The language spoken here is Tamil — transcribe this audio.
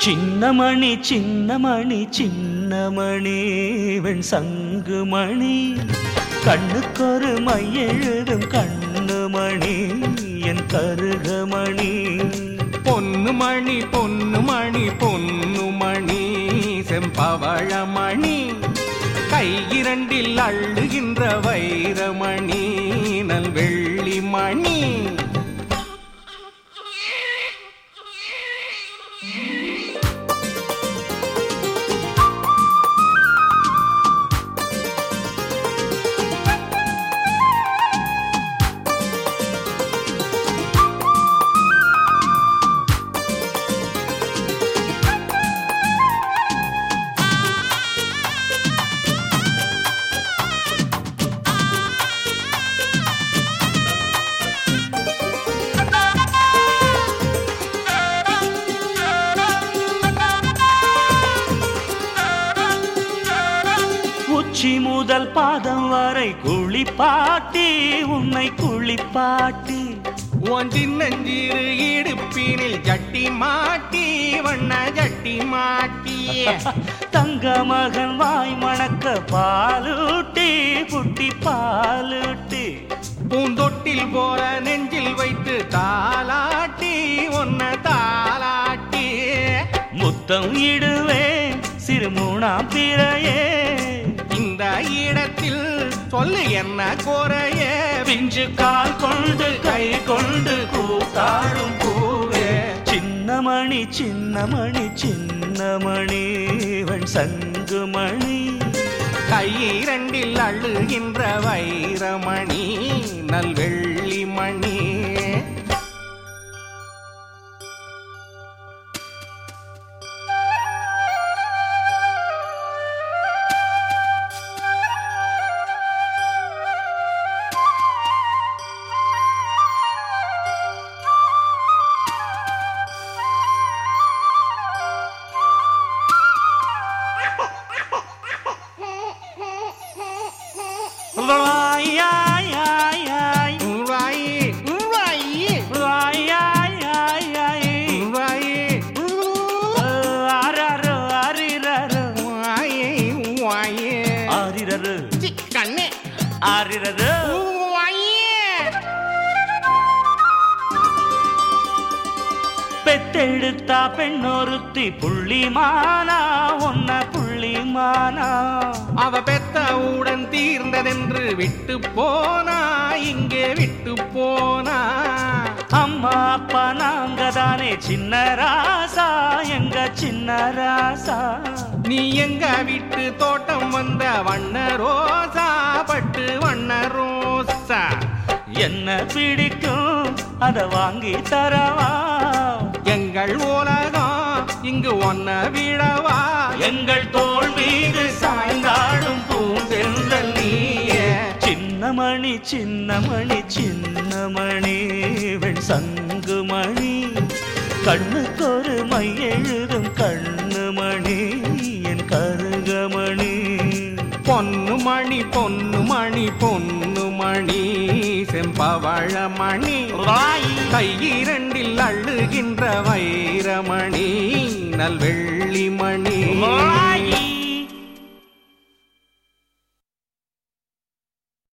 சின்னமணி சின்னமணி சின்னமணி வெண் சங்குமணி கண்ணுக்கொரு மையெழுதும் கண்ணுமணி என் கருகமணி பொன்னு மணி பொன்னு மணி பொன்னு மணி செம்பவழமணி கை இரண்டில் அள்ளுகின்ற வைரமணி நல் வெள்ளி மணி உச்சி முதல் பாதம் வரை குளிப்பாட்டி உன்னை குளிப்பாட்டி உன் சின்னஞ்சிறு இடுப்பினில் ஜட்டி மாட்டி வண்ண ஜட்டி மாட்டி தங்க மகன் வாய் மணக்க பாலூட்டி புட்டி பாலூட்டி பூந்தொட்டில் போல நெஞ்சில் வைத்து தாலாட்டி ஒன்ன தாலாட்டி முத்தம் இடுவேன் சிறுமூணாம் பிறையே இந்த இடத்தில் சொல்லு என்ன குறையே பிஞ்சு கால் கொண்டு கை கொண்டு கூத்தாடும் பூவே சின்னமணி சின்னமணி சின்னமணி வன் சங்குமணி கை இரண்டில் அள்ளுகின்ற வைரமணி நல்வெள்ளி மணி வாயாயாயாய், உள்வாயி, உள்வாயி, வாயாயாயாய். உள்வாயி, ஆராரோ, ஆரிரரோ, உள்வாயி, உள்வாயி. ஆரிரரோ, சி, கண்ணே ஆரிரரோ. உள்வாயி. பெத்தெடுத்தா பெண்ணொருத்தி புள்ளிமானா ஒன்ன புள்ளிமானா அவ பெத்தவுடன் தீர்ந்ததென்று விட்டு போனா இங்கே விட்டு போனா அம்மா அப்பா நாங்க தானே சின்ன ராசா எங்க சின்ன ராசா நீ எங்க விட்டு தோட்டம் வந்த வண்ண ரோசா பட்டு வண்ண ரோசா என்ன பிடிக்கும் அத வாங்கி தரவா எங்கள் உலகம் இங்கு ஒன்ன விடவா எங்கள் தோள் மீது சாய்ந்தாடும் பூந்தென்றல் நீயே சின்னமணி சின்னமணி சின்னமணி வெண் சங்குமணி கண்ணுக்கொரு மை எழுதும் கண்ணுமணி என் கருகமணி பொன்னு மணி பொன்னு மணி பொன்னு மணி செம்பவழமணி வாய் கை இரண்டில் அள்ளுகின்ற வைரமணி நல்வெள்ளி மணி வாய்